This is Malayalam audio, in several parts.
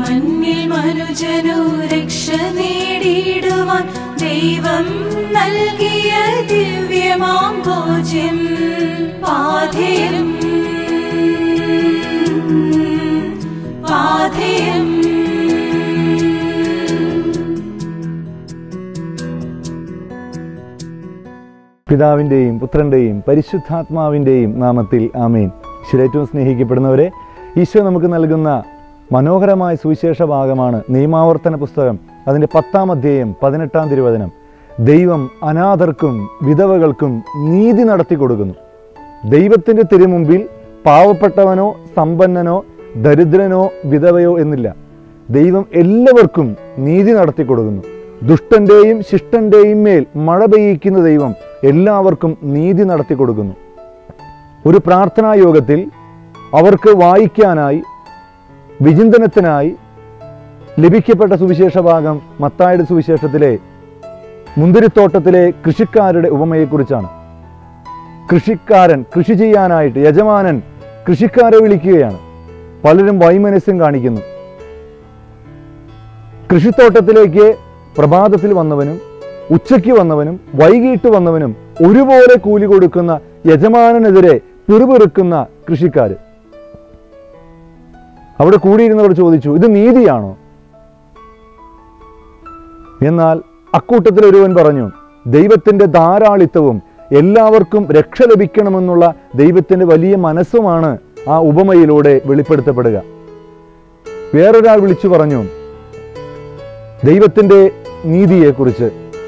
മണ്ണിൽ മനുജനു രക്ഷ നേടിയിടുവാൻ ദൈവം നൽകിയ ദിവ്യമാം ഭോജ്യം പാഥേയം പാഥേയം പിതാവിൻ്റെയും പുത്രൻ്റെയും പരിശുദ്ധാത്മാവിൻ്റെയും നാമത്തിൽ ആമേൻ ഈശ്വര ഏറ്റവും സ്നേഹിക്കപ്പെടുന്നവരെ ഈശോ നമുക്ക് നൽകുന്ന മനോഹരമായ സുവിശേഷ ഭാഗമാണ് നിയമാവർത്തന പുസ്തകം അതിൻ്റെ പത്താം അധ്യായം പതിനെട്ടാം തിരുവചനം ദൈവം അനാഥർക്കും വിധവകൾക്കും നീതി നടത്തി കൊടുക്കുന്നു ദൈവത്തിൻ്റെ തിരുമുമ്പിൽ പാവപ്പെട്ടവനോ സമ്പന്നനോ ദരിദ്രനോ വിധവയോ എന്നില്ല ദൈവം എല്ലാവർക്കും നീതി നടത്തി കൊടുക്കുന്നു ദുഷ്ടന്റെയും ശിഷ്ടന്റെയും മേൽ മഴ പെയ്യിക്കുന്ന ദൈവം എല്ലാവർക്കും നീതി നടത്തി കൊടുക്കുന്നു ഒരു പ്രാർത്ഥനാ യോഗത്തിൽ അവർക്ക് വായിക്കാനായി വിചിന്തനത്തിനായി ലഭിക്കപ്പെട്ട സുവിശേഷ ഭാഗം മത്തായുടെ സുവിശേഷത്തിലെ മുന്തിരിത്തോട്ടത്തിലെ കൃഷിക്കാരുടെ ഉപമയെക്കുറിച്ചാണ് കൃഷിക്കാരൻ കൃഷി ചെയ്യാനായിട്ട് യജമാനൻ കൃഷിക്കാരെ വിളിക്കുകയാണ് പലരും വൈമനസ്യം കാണിക്കുന്നു കൃഷിത്തോട്ടത്തിലേക്ക് പ്രഭാതത്തിൽ വന്നവനും ഉച്ചയ്ക്ക് വന്നവനും വൈകിട്ട് വന്നവനും ഒരുപോലെ കൂലി കൊടുക്കുന്ന യജമാനനെതിരെ പിറുപിറുക്കുന്ന കൃഷിക്കാര് അവിടെ കൂടിയിരുന്നവർ ചോദിച്ചു ഇത് നീതിയാണോ എന്നാൽ അക്കൂട്ടത്തിൽ ഒരുവൻ പറഞ്ഞു ദൈവത്തിന്റെ ധാരാളിത്തവും എല്ലാവർക്കും രക്ഷ ലഭിക്കണമെന്നുള്ള ദൈവത്തിന്റെ വലിയ മനസ്സുമാണ് ആ ഉപമയിലൂടെ വെളിപ്പെടുത്തപ്പെടുക വേറൊരാൾ വിളിച്ചു പറഞ്ഞു ദൈവത്തിന്റെ നീതിയെക്കുറിച്ച്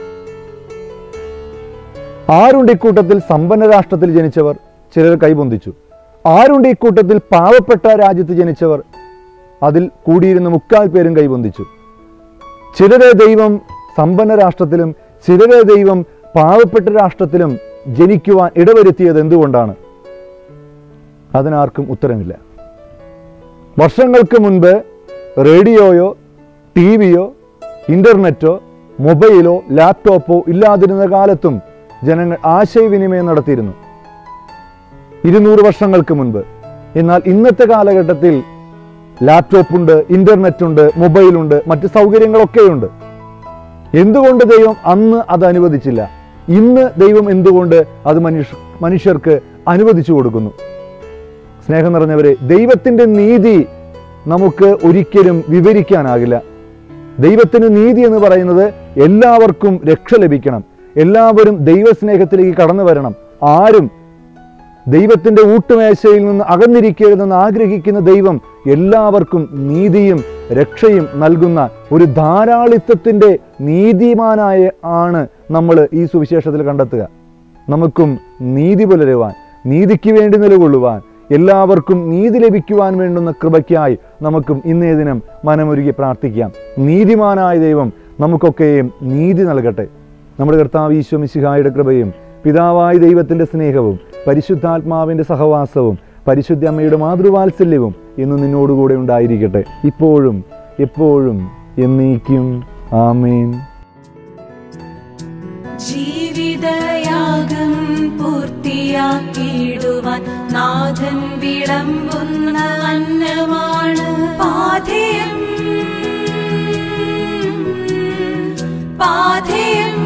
ആരുണ്ട് ഇക്കൂട്ടത്തിൽ സമ്പന്ന രാഷ്ട്രത്തിൽ ജനിച്ചവർ ചിലർ കൈപൊന്തിച്ചു ആരുണ്ട് ഇക്കൂട്ടത്തിൽ പാവപ്പെട്ട രാജ്യത്ത് ജനിച്ചവർ അതിൽ കൂടിയിരുന്ന മുക്കാൽ പേരും കൈപൊന്തിച്ചു ചിലരെ ദൈവം സമ്പന്ന രാഷ്ട്രത്തിലും ചിലരെ ദൈവം പാവപ്പെട്ട രാഷ്ട്രത്തിലും ജനിക്കുവാൻ ഇടവരുത്തിയത് എന്തുകൊണ്ടാണ് അതിനാർക്കും ഉത്തരമില്ല വർഷങ്ങൾക്ക് മുൻപ് റേഡിയോയോ ടി വിയോ ഇൻ്റർനെറ്റോ മൊബൈലോ ലാപ്ടോപ്പോ ഇല്ലാതിരുന്ന കാലത്തും ജനങ്ങൾ ആശയവിനിമയം നടത്തിയിരുന്നു ഇരുന്നൂറ് വർഷങ്ങൾക്ക് മുൻപ് എന്നാൽ ഇന്നത്തെ കാലഘട്ടത്തിൽ ലാപ്ടോപ്പ് ഉണ്ട് ഇന്റർനെറ്റ് ഉണ്ട് മൊബൈലുണ്ട് മറ്റ് സൗകര്യങ്ങളൊക്കെയുണ്ട് എന്തുകൊണ്ട് ദൈവം അന്ന് അത് അനുവദിച്ചില്ല ഇന്ന് ദൈവം എന്തുകൊണ്ട് അത് മനുഷ്യ മനുഷ്യർക്ക് അനുവദിച്ചു കൊടുക്കുന്നു സ്നേഹം നിറഞ്ഞവരെ ദൈവത്തിന്റെ നീതി നമുക്ക് ഒരിക്കലും വിവരിക്കാനാകില്ല ദൈവത്തിന് നീതി എന്ന് പറയുന്നത് എല്ലാവർക്കും രക്ഷ ലഭിക്കണം എല്ലാവരും ദൈവസ്നേഹത്തിലേക്ക് കടന്നു വരണം ആരും ദൈവത്തിന്റെ ഊട്ടുമേശയിൽ നിന്ന് അകന്നിരിക്കരുതെന്ന് ആഗ്രഹിക്കുന്ന ദൈവം എല്ലാവർക്കും നീതിയും രക്ഷയും നൽകുന്ന ഒരു ധാരാളിത്വത്തിന്റെ നീതിമാനായ ആണ് നമ്മൾ ഈ സുവിശേഷത്തിൽ കണ്ടെത്തുക നമുക്കും നീതി പുലരുവാൻ നീതിക്ക് വേണ്ടി നിലകൊള്ളുവാൻ എല്ലാവർക്കും നീതി ലഭിക്കുവാൻ വേണ്ടുന്ന കൃപയ്ക്കായി നമുക്കും ഇന്നേ ദിനം മനമൊരുകി പ്രാർത്ഥിക്കാം നീതിമാനായ ദൈവം നമുക്കൊക്കെയും നീതി നൽകട്ടെ നമ്മുടെ കർത്താവ് ഈശോ മിശിഹായുടെ കൃപയും പിതാവായ ദൈവത്തിൻ്റെ സ്നേഹവും പരിശുദ്ധാത്മാവിൻ്റെ സഹവാസവും പരിശുദ്ധ അമ്മയുടെ മാതൃവാത്സല്യവും ഇന്ന് നിന്നോടുകൂടെ ഉണ്ടായിരിക്കട്ടെ ഇപ്പോഴും എപ്പോഴും എന്നേക്കും ആമേൻ ജീവിതയാഗം പൂർത്തിയാക്കിയിടുവാൻ നാഥൻ വിളമ്പുന്ന അന്നമാണ് പാഥേയം പാഥേയം